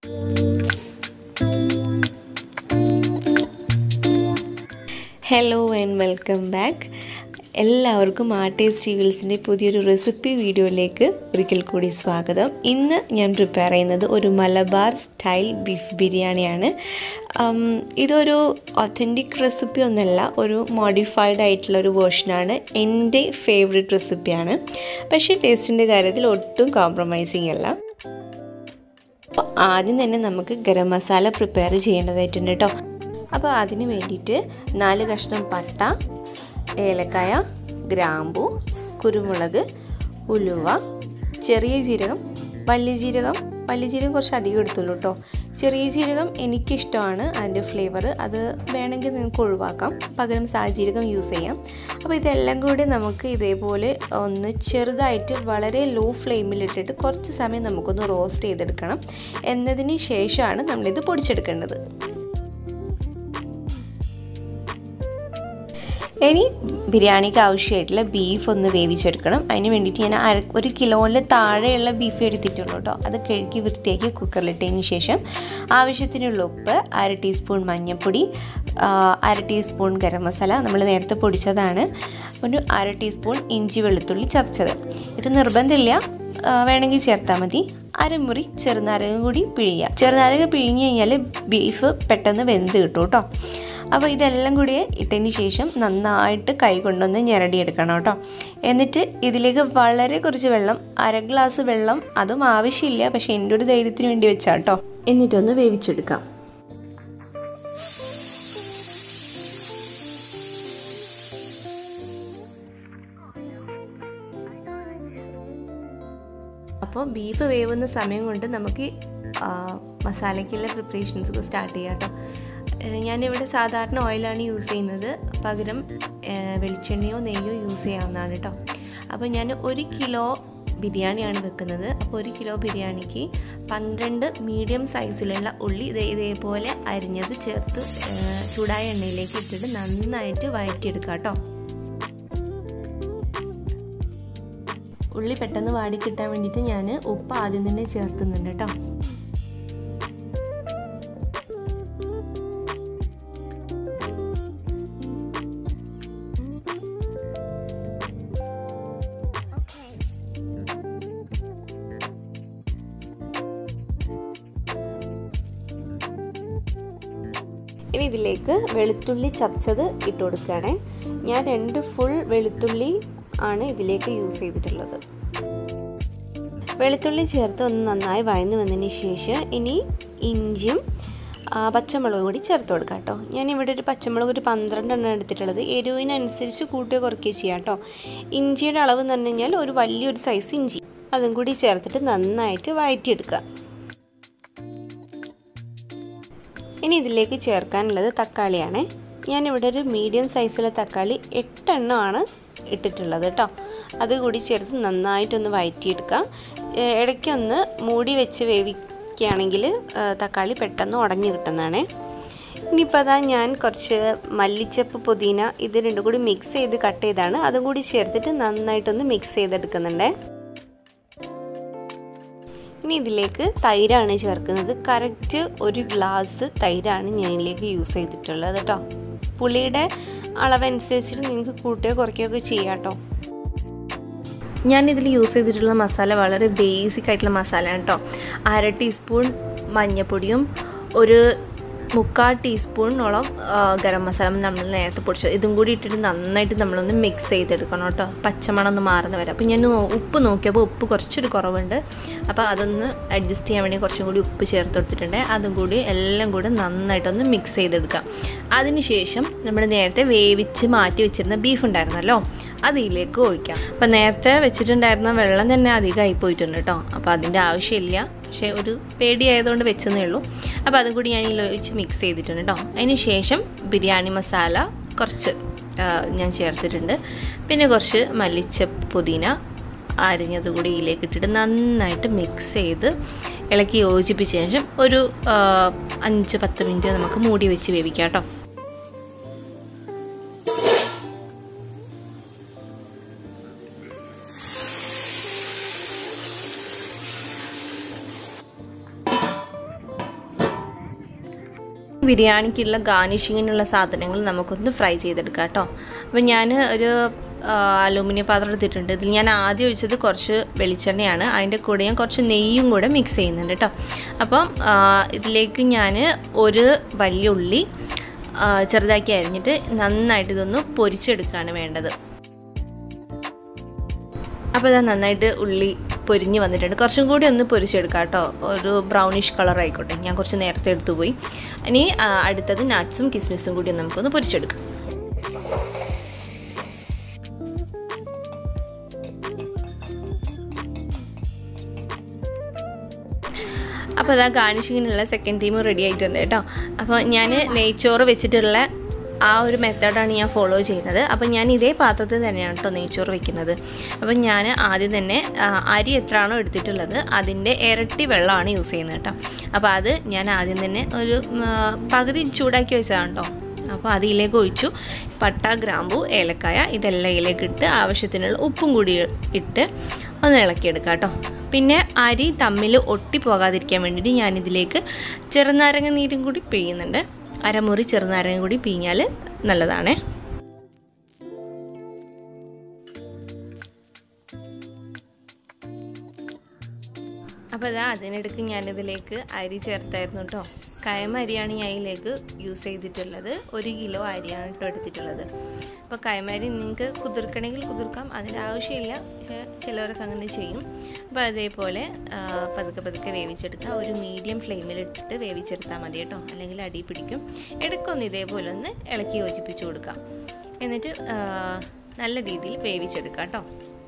hello and welcome back എല്ലാവർക്കും ആ taste ഈവിൾസിൻ്റെ പുതിയൊരു റെസിപ്പി വീഡിയോയിലേക്ക് ഒരിക്കൽ കൂടി സ്വാഗതം ഇന്ന് ഞാൻ പ്രിപ്പയർ ചെയ്യുന്നത് ഒരു മലബാർ സ്റ്റൈൽ ബീഫ് ബിരിയാണിയാണ് ഉം, ഇതൊരു ഒത്തൻറ്റിക് റെസിപ്പി ഒന്നല്ല ഒരു മോഡിഫൈഡ് ആയിട്ടുള്ള ഒരു വേർഷനാണ് എൻ്റെ ഫേവറേറ്റ് റെസിപ്പിയാണ് പക്ഷേ ടേസ്റ്റിൻ്റെ കാര്യത്തിൽ ഒട്ടും കോംപ്രമൈസിങ് അല്ല അപ്പോൾ ആദ്യം തന്നെ നമുക്ക് ഗരം മസാല പ്രിപ്പയർ ചെയ്യേണ്ടതായിട്ടുണ്ട് കേട്ടോ അപ്പോൾ അതിന് വേണ്ടിയിട്ട് നാല് കഷ്ണം പട്ട ഏലക്കായ ഗ്രാമ്പു കുരുമുളക് ഉലുവ ചെറിയ ജീരകം വലിയ ജീരകം വലിയ ജീരകം കുറച്ച് അധികം എടുത്തുള്ളൂ കേട്ടോ ചെറിയ ജീരകം എനിക്കിഷ്ടമാണ് അതിൻ്റെ ഫ്ലേവർ അത് വേണമെങ്കിൽ നിങ്ങൾക്ക് ഒഴിവാക്കാം പകരം സാജീരകം യൂസ് ചെയ്യാം അപ്പോൾ ഇതെല്ലാം കൂടി നമുക്ക് ഇതേപോലെ ഒന്ന് ചെറുതായിട്ട് വളരെ ലോ ഫ്ലെയിമിലിട്ടിട്ട് കുറച്ച് സമയം നമുക്കൊന്ന് റോസ്റ്റ് ചെയ്തെടുക്കണം എന്നതിന് ശേഷമാണ് നമ്മളിത് പൊടിച്ചെടുക്കേണ്ടത് ഇനി ബിരിയാണിക്ക് ആവശ്യമായിട്ടുള്ള ബീഫ് ഒന്ന് വേവിച്ചെടുക്കണം അതിന് വേണ്ടിയിട്ട് ഞാൻ അര ഒരു കിലോയിൽ താഴെയുള്ള ബീഫ് എടുത്തിട്ടുള്ളൂ കേട്ടോ അത് കഴുകി വൃത്തിയാക്കി കുക്കറിലിട്ടതിന് ശേഷം ആവശ്യത്തിനുള്ള ഉപ്പ് അര ടീസ്പൂൺ മഞ്ഞൾപ്പൊടി ആ, അര ടീസ്പൂൺ ഗരം മസാല നമ്മൾ നേരത്തെ പൊടിച്ചതാണ് ഒരു അര ടീസ്പൂൺ ഇഞ്ചി വെളുത്തുള്ളി ചതച്ചത് ഇത് നിർബന്ധമില്ല ആ, വേണമെങ്കിൽ ചേർത്താൽ മതി അരമുറി ചെറുനാരകം കൂടി പിഴിയുക ചെറുനാരകം പിഴിഞ്ഞ് കഴിഞ്ഞാൽ ബീഫ് പെട്ടെന്ന് വെന്ത് കിട്ടും കേട്ടോ അപ്പോൾ ഇതെല്ലാം കൂടി ഇട്ടതിന് ശേഷം നന്നായിട്ട് കൈ കൊണ്ടൊന്ന് ഞെരടിയെടുക്കണം കേട്ടോ എന്നിട്ട് ഇതിലേക്ക് വളരെ കുറച്ച് വെള്ളം അര ഗ്ലാസ് വെള്ളം അതും ആവശ്യമില്ല പക്ഷേ എൻ്റെ ഒരു ധൈര്യത്തിന് വേണ്ടി വെച്ചാൽ കേട്ടോ എന്നിട്ടൊന്ന് വേവിച്ചെടുക്കാം അപ്പോൾ ബീഫ് വേവുന്ന സമയം കൊണ്ട് നമുക്ക് ആ, മസാലയ്ക്കുള്ള പ്രിപ്പറേഷൻസ് സ്റ്റാർട്ട് ചെയ്യാം കേട്ടോ ഏഹ് ഞാനിവിടെ സാധാരണ ഓയിലാണ് യൂസ് ചെയ്യുന്നത് പകരം ഏഹ് വെളിച്ചെണ്ണയോ നെയ്യോ യൂസ് ചെയ്യാവുന്നതാണ് കേട്ടോ അപ്പോൾ ഞാൻ ഒരു കിലോ ബിരിയാണിയാണ് വെക്കുന്നത് അപ്പോൾ ഒരു കിലോ ബിരിയാണിക്ക് പന്ത്രണ്ട് മീഡിയം സൈസിലുള്ള ഉള്ളി ഇതേ ഇതേപോലെ അരിഞ്ഞത് ചേർത്ത് ഏഹ് ചൂടായ എണ്ണയിലേക്ക് ഇട്ടിട്ട് നന്നായിട്ട് വഴറ്റിയെടുക്കാം കേട്ടോ ഉള്ളി പെട്ടെന്ന് വാടി കിട്ടാൻ വേണ്ടിയിട്ട് ഞാൻ ഉപ്പ് ആദ്യം തന്നെ ചേർത്തുന്നുണ്ട് കേട്ടോ ഇനി ഇതിലേക്ക് വെളുത്തുള്ളി ചതച്ചത് ഇട്ട് കൊടുക്കുകയാണേ ഞാൻ രണ്ട് ഫുൾ വെളുത്തുള്ളി ആണ് ഇതിലേക്ക് യൂസ് ചെയ്തിട്ടുള്ളത് വെളുത്തുള്ളി ചേർത്ത് ഒന്ന് നന്നായി വഴന്നു വന്നതിന് ശേഷം ഇനി ഇഞ്ചിയും ആ, പച്ചമുളകും കൂടി ചേർത്ത് കൊടുക്കാം കേട്ടോ ഞാൻ ഇവിടെ ഒരു പച്ചമുളക് ഒരു പന്ത്രണ്ട് എണ്ണം എടുത്തിട്ടുള്ളത് എരിവിനനുസരിച്ച് കൂട്ടുകയോ കുറയ്ക്കുകയോ ചെയ്യാം കേട്ടോ ഇഞ്ചിയുടെ അളവ് എന്ന് പറഞ്ഞു കഴിഞ്ഞാൽ ഒരു വലിയൊരു സൈസ് ഇഞ്ചി അതും കൂടി ചേർത്തിട്ട് നന്നായിട്ട് വഴറ്റിയെടുക്കുക ഇനി ഇതിലേക്ക് ചേർക്കാനുള്ളത് തക്കാളിയാണ് ഞാനിവിടെ ഒരു മീഡിയം സൈസിലെ തക്കാളി എട്ടെണ്ണമാണ് ഇട്ടിട്ടുള്ളത് കേട്ടോ അതുകൂടി ചേർത്ത് നന്നായിട്ടൊന്ന് വഴറ്റിയെടുക്കുക ഏഹ് ഇടയ്ക്കൊന്ന് മൂടി വെച്ച് വേവിക്കുകയാണെങ്കിൽ ഏഹ് തക്കാളി പെട്ടെന്ന് ഉടഞ്ഞു കിട്ടുന്നതാണേ ഇനിയിപ്പോൾ അതാ ഞാൻ കുറച്ച് മല്ലിച്ചപ്പ് പുതിന ഇത് രണ്ടും കൂടി മിക്സ് ചെയ്ത് കട്ട് ചെയ്താണ് അതും കൂടി ചേർത്തിട്ട് നന്നായിട്ടൊന്ന് മിക്സ് ചെയ്തെടുക്കുന്നുണ്ടേ ഇനി ഇതിലേക്ക് തൈരാണ് ചേർക്കുന്നത് കറക്റ്റ് ഒരു ഗ്ലാസ് തൈരാണ് ഞാൻ ഇതിലേക്ക് യൂസ് ചെയ്തിട്ടുള്ളത് കേട്ടോ പുളിയുടെ അളവനുസരിച്ചിട്ട് നിങ്ങൾക്ക് കൂട്ടുകയോ കുറയ്ക്കുകയോ ഒക്കെ ചെയ്യാം കേട്ടോ ഞാൻ ഇതിൽ യൂസ് ചെയ്തിട്ടുള്ള മസാല വളരെ ബേസിക് ആയിട്ടുള്ള മസാലയാണ് കേട്ടോ അര ടീസ്പൂൺ മഞ്ഞൾപ്പൊടിയും ഒരു മുക്കാൽ ടീസ്പൂണോളം ആ, ഗരം മസാല നമ്മൾ നേരത്തെ പൊടിച്ചത് ഇതും കൂടി ഇട്ടിട്ട് നന്നായിട്ട് നമ്മളൊന്ന് മിക്സ് ചെയ്തെടുക്കണം കേട്ടോ പച്ചമണം ഒന്ന് മാറുന്ന വരെ അപ്പോൾ ഞാൻ നോ- ഉപ്പ് നോക്കിയപ്പോൾ ഉപ്പ് കുറച്ചൊരു കുറവുണ്ട് അപ്പോൾ അതൊന്ന് അഡ്ജസ്റ്റ് ചെയ്യാൻ വേണ്ടി കുറച്ചും കൂടി ഉപ്പ് ചേർത്ത് കൊടുത്തിട്ടുണ്ട് അതും കൂടി എല്ലാം കൂടി നന്നായിട്ടൊന്ന് മിക്സ് ചെയ്തെടുക്കാം അതിനുശേഷം നമ്മൾ നേരത്തെ വേവിച്ച് മാറ്റി വെച്ചിരുന്ന ബീഫ് ഉണ്ടായിരുന്നല്ലോ അത് ഇതിലേക്ക് ഒഴിക്കാം അപ്പം നേരത്തെ വെച്ചിട്ടുണ്ടായിരുന്ന വെള്ളം തന്നെ അധികമായി പോയിട്ടുണ്ട് കേട്ടോ അപ്പോൾ അതിൻ്റെ ആവശ്യമില്ല പക്ഷേ ഒരു പേടിയായതുകൊണ്ട് വെച്ചെന്നേ ഉള്ളൂ അപ്പോൾ അതും കൂടി ഞാൻ ഇതിൽ ഒഴിച്ച് മിക്സ് ചെയ്തിട്ടുണ്ട് കേട്ടോ അതിന് ശേഷം ബിരിയാണി മസാല കുറച്ച് ആ, ഞാൻ ചേർത്തിട്ടുണ്ട് പിന്നെ കുറച്ച് മല്ലിച്ച പുതിന അരിഞ്ഞത് കൂടി ഇതിലേക്ക് ഇട്ടിട്ട് നന്നായിട്ട് മിക്സ് ചെയ്ത് ഇളക്കി യോജിപ്പിച്ച ശേഷം ഒരു ആ, അഞ്ച് പത്ത് മിനിറ്റ് നമുക്ക് മൂടി വെച്ച് വേവിക്കാം കേട്ടോ ബിരിയാണിക്കുള്ള ഗാർണിഷിങ്ങിനുള്ള സാധനങ്ങൾ നമുക്കൊന്ന് ഫ്രൈ ചെയ്തെടുക്കാം കേട്ടോ അപ്പോൾ ഞാൻ ഒരു അലൂമിനിയം പാത്രം എടുത്തിട്ടുണ്ട് ഇതിൽ ഞാൻ ആദ്യം ഒഴിച്ചത് കുറച്ച് വെളിച്ചെണ്ണയാണ് അതിൻ്റെ കൂടെ ഞാൻ കുറച്ച് നെയ്യും കൂടെ മിക്സ് ചെയ്യുന്നുണ്ട് കേട്ടോ അപ്പം ആ, ഇതിലേക്ക് ഞാൻ ഒരു വലിയ ഉള്ളി ആ, ചെറുതാക്കി അരിഞ്ഞിട്ട് നന്നായിട്ട് ഇതൊന്ന് പൊരിച്ചെടുക്കുകയാണ് വേണ്ടത് അപ്പോൾ ഇത് നന്നായിട്ട് ഉള്ളി പൊരിഞ്ഞ് വന്നിട്ടുണ്ട് കുറച്ചും കൂടി ഒന്ന് പൊരിച്ചെടുക്കാം കേട്ടോ ഒരു ബ്രൗണിഷ് കളർ ആയിക്കോട്ടെ ഞാൻ കുറച്ച് നേരത്തെ എടുത്തു പോയി ഇനി ആ, അടുത്തത് നട്ട്സും കിസ്മിസും കൂടി നമുക്കൊന്ന് പൊരിച്ചെടുക്കാം അപ്പോൾ അതാ ഗാർണിഷിങ്ങിനുള്ള സെക്കൻഡ് ടീം റെഡി ആയിട്ടുണ്ട് കേട്ടോ അപ്പോൾ ഞാൻ നെയ്ച്ചോറ് വെച്ചിട്ടുള്ള ആ ഒരു മെത്തേഡാണ് ഞാൻ ഫോളോ ചെയ്യുന്നത് അപ്പോൾ ഞാൻ ഇതേ പാത്രത്തിൽ തന്നെയാണ് കേട്ടോ നെയ്ച്ചോറ് വെക്കുന്നത് അപ്പോൾ ഞാൻ ആദ്യം തന്നെ ആ, അരി എത്രയാണോ എടുത്തിട്ടുള്ളത് അതിൻ്റെ ഇരട്ടി വെള്ളമാണ് യൂസ് ചെയ്യുന്നത് കേട്ടോ അപ്പോൾ അത് ഞാൻ ആദ്യം തന്നെ ഒരു ഉം, ആ, പകുതി ചൂടാക്കി വെച്ചതാണ് കേട്ടോ അപ്പോൾ അതിലേക്ക് ഒഴിച്ചു പട്ട ഗ്രാമ്പു ഏലക്കായ ഇതെല്ലാം ഇതിലേക്ക് ഇട്ട് ആവശ്യത്തിനുള്ള ഉപ്പും കൂടി ഇട്ട് ഒന്ന് ഇളക്കിയെടുക്കാം കേട്ടോ പിന്നെ അരി തമ്മിൽ ഒട്ടിപ്പോകാതിരിക്കാൻ വേണ്ടിയിട്ട് ഞാനിതിലേക്ക് ചെറുനാരങ്ങ നീരും കൂടി പിഴിയുന്നുണ്ട് അരമുറി ചെറുനാരങ്ങ കൂടി പിഴിഞ്ഞാൽ നല്ലതാണേ അപ്പോൾ അതാ അതിനിടയ്ക്ക് ഞാനിതിലേക്ക് അരി ചേർത്തായിരുന്നു കേട്ടോ കയമ അരിയാണ് ഞാൻ ഇതിലേക്ക് യൂസ് ചെയ്തിട്ടുള്ളത് ഒരു കിലോ അരിയാണ് കേട്ടോ എടുത്തിട്ടുള്ളത് അപ്പോൾ കയമ അരി നിങ്ങൾക്ക് കുതിർക്കണമെങ്കിൽ കുതിർക്കാം അതിൻ്റെ ആവശ്യമില്ല പക്ഷേ ചിലവരൊക്കെ അങ്ങനെ ചെയ്യും അപ്പോൾ അതേപോലെ ആ, പതുക്കെ പതുക്കെ വേവിച്ചെടുക്കുക ഒരു മീഡിയം ഫ്ലെയിമിലിട്ടിട്ട് വേവിച്ചെടുത്താൽ മതി കേട്ടോ അല്ലെങ്കിൽ അടി പിടിക്കും ഇടയ്ക്കൊന്ന് ഇതേപോലെ ഒന്ന് ഇളക്കി യോജിപ്പിച്ച് കൊടുക്കാം എന്നിട്ട് ആ, നല്ല രീതിയിൽ വേവിച്ചെടുക്കാം കേട്ടോ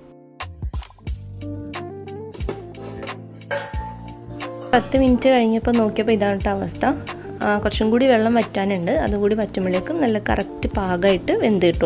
പത്ത് മിനിറ്റ് കഴിഞ്ഞപ്പോൾ നോക്കിയപ്പോൾ ഇതാണ് കേട്ടോ അവസ്ഥ ആ, കുറച്ചും കൂടി വെള്ളം വറ്റാനുണ്ട് അതും കൂടി വറ്റുമ്പോഴേക്കും നല്ല കറക്റ്റ് പാകമായിട്ട് വെന്ത് കിട്ടും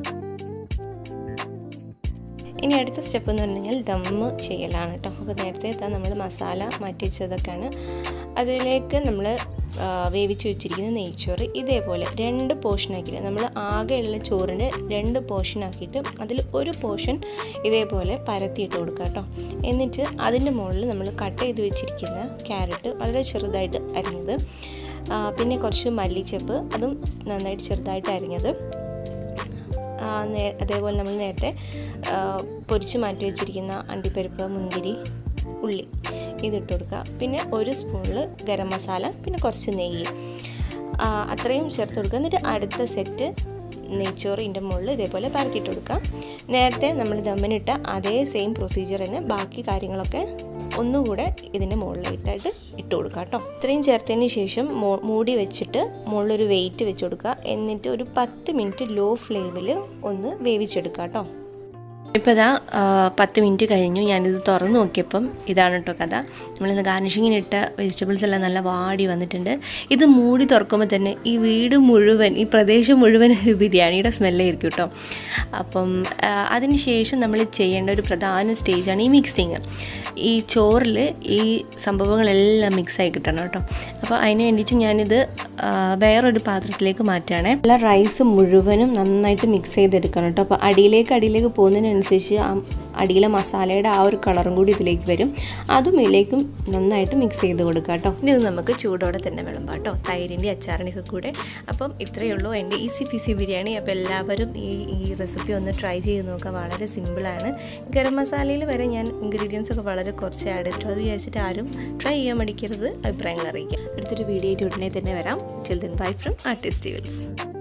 ഇനി അടുത്ത സ്റ്റെപ്പ് എന്ന് പറഞ്ഞു കഴിഞ്ഞാൽ ദമ്മ് ചെയ്യലാണ് കേട്ടോ അപ്പോൾ നേരത്തെ ഇതാ നമ്മൾ മസാല മാറ്റി വെച്ചതൊക്കെയാണ് അതിലേക്ക് നമ്മൾ വേവിച്ച് വെച്ചിരിക്കുന്ന നെയ്ച്ചോറ് ഇതേപോലെ രണ്ട് പോർഷൻ ആക്കിയിട്ട് നമ്മൾ ആകെയുള്ള ചോറിന് രണ്ട് പോർഷൻ ആക്കിയിട്ട് അതിൽ ഒരു പോർഷൻ ഇതേപോലെ പരത്തിയിട്ട് കൊടുക്കുക കേട്ടോ എന്നിട്ട് അതിൻ്റെ മുകളിൽ നമ്മൾ കട്ട് ചെയ്ത് വെച്ചിരിക്കുന്ന ക്യാരറ്റ് വളരെ ചെറുതായിട്ട് അരിഞ്ഞത് ആ, പിന്നെ കുറച്ച് മല്ലിച്ചപ്പ് അതും നന്നായിട്ട് ചെറുതായിട്ട് അരിഞ്ഞത് ആ, നേ- അതേപോലെ നമ്മൾ നേരത്തെ ആ, പൊരിച്ച് മാറ്റി വെച്ചിരിക്കുന്ന അണ്ടിപ്പരിപ്പ് മുന്തിരി ഉള്ളി ഇതിട്ട് കൊടുക്കുക പിന്നെ ഒരു സ്പൂണിൽ ഗരം മസാല പിന്നെ കുറച്ച് നെയ്യ് ആ, അത്രയും ചേർത്ത് കൊടുക്കുക എന്നിട്ട് അടുത്ത സെറ്റ് നെയ്ച്ചോറ് ഇതിൻ്റെ മുകളിൽ ഇതേപോലെ പരത്തിയിട്ട് കൊടുക്കുക നേരത്തെ നമ്മൾ ദമ്മിനിട്ട അതേ സെയിം പ്രൊസീജിയർ തന്നെ ബാക്കി കാര്യങ്ങളൊക്കെ ഒന്നുകൂടെ ഇതിൻ്റെ മുകളിലായിട്ടായിട്ട് ഇട്ട് കൊടുക്കുക കേട്ടോ ഇത്രയും ചേർത്തതിന് ശേഷം മോ- മൂടി വെച്ചിട്ട് മുകളിലൊരു വെയിറ്റ് വെച്ച് കൊടുക്കുക എന്നിട്ട് ഒരു പത്ത് മിനിറ്റ് ലോ ഫ്ലെയിമിൽ ഒന്ന് വേവിച്ചെടുക്കുക കേട്ടോ ഇപ്പോൾ ഇതാ ആ, പത്ത് മിനിറ്റ് കഴിഞ്ഞു ഞാനിത് തുറന്ന് നോക്കിയപ്പം ഇതാണ് കേട്ടോ കഥ നമ്മളിന്ന് ഗാർണിഷിങ്ങിനിട്ട വെജിറ്റബിൾസ് എല്ലാം നല്ല വാടി വന്നിട്ടുണ്ട് ഇത് മൂടി തുറക്കുമ്പോൾ തന്നെ ഈ വീട് മുഴുവൻ ഈ പ്രദേശം മുഴുവൻ ഒരു ബിരിയാണിയുടെ സ്മെല്ലായിരിക്കും കേട്ടോ അപ്പം ആ, അതിന് ശേഷം നമ്മൾ ചെയ്യേണ്ട ഒരു പ്രധാന സ്റ്റേജാണ് ഈ മിക്സിങ് ഈ ചോറിൽ ഈ സംഭവങ്ങളെല്ലാം മിക്സായി കിട്ടണം കേട്ടോ അപ്പോൾ അതിന് വേണ്ടിയിട്ട് ഞാനിത് ആ, വേറൊരു പാത്രത്തിലേക്ക് മാറ്റുകയാണേ നല്ല റൈസ് മുഴുവനും നന്നായിട്ട് മിക്സ് ചെയ്തെടുക്കണം കേട്ടോ അപ്പോൾ അടിയിലേക്ക് അടിയിലേക്ക് പോകുന്നതിനനുസരിച്ച് ആ അടിയിലെ മസാലയുടെ ആ ഒരു കളറും കൂടി ഇതിലേക്ക് വരും അതും ഇതിലേക്കും നന്നായിട്ട് മിക്സ് ചെയ്ത് കൊടുക്കുക കേട്ടോ ഇനി ഇത് നമുക്ക് ചൂടോടെ തന്നെ വിളമ്പാം കേട്ടോ തൈരിൻ്റെ അച്ചാറിൻ്റെയൊക്കെ കൂടെ അപ്പം ഇത്രയേ ഉള്ളൂ എൻ്റെ ഈസി പിസി ബിരിയാണി അപ്പോൾ എല്ലാവരും ഈ ഈ റെസിപ്പി ഒന്ന് ട്രൈ ചെയ്ത് നോക്കുക വളരെ സിമ്പിളാണ് ഗരം മസാലയിൽ വരെ ഞാൻ ഇൻഗ്രീഡിയൻസ് ഒക്കെ വളരെ കുറച്ച് ആഡ് ചെയ്തിട്ടു അത് വിചാരിച്ചിട്ട് ആരും ട്രൈ ചെയ്യാൻ മടിക്കരുത് അഭിപ്രായങ്ങൾ അറിയിക്കുക അടുത്തൊരു വീഡിയോ ആയിട്ട് ഉടനെ തന്നെ വരാം children bye from artist Wills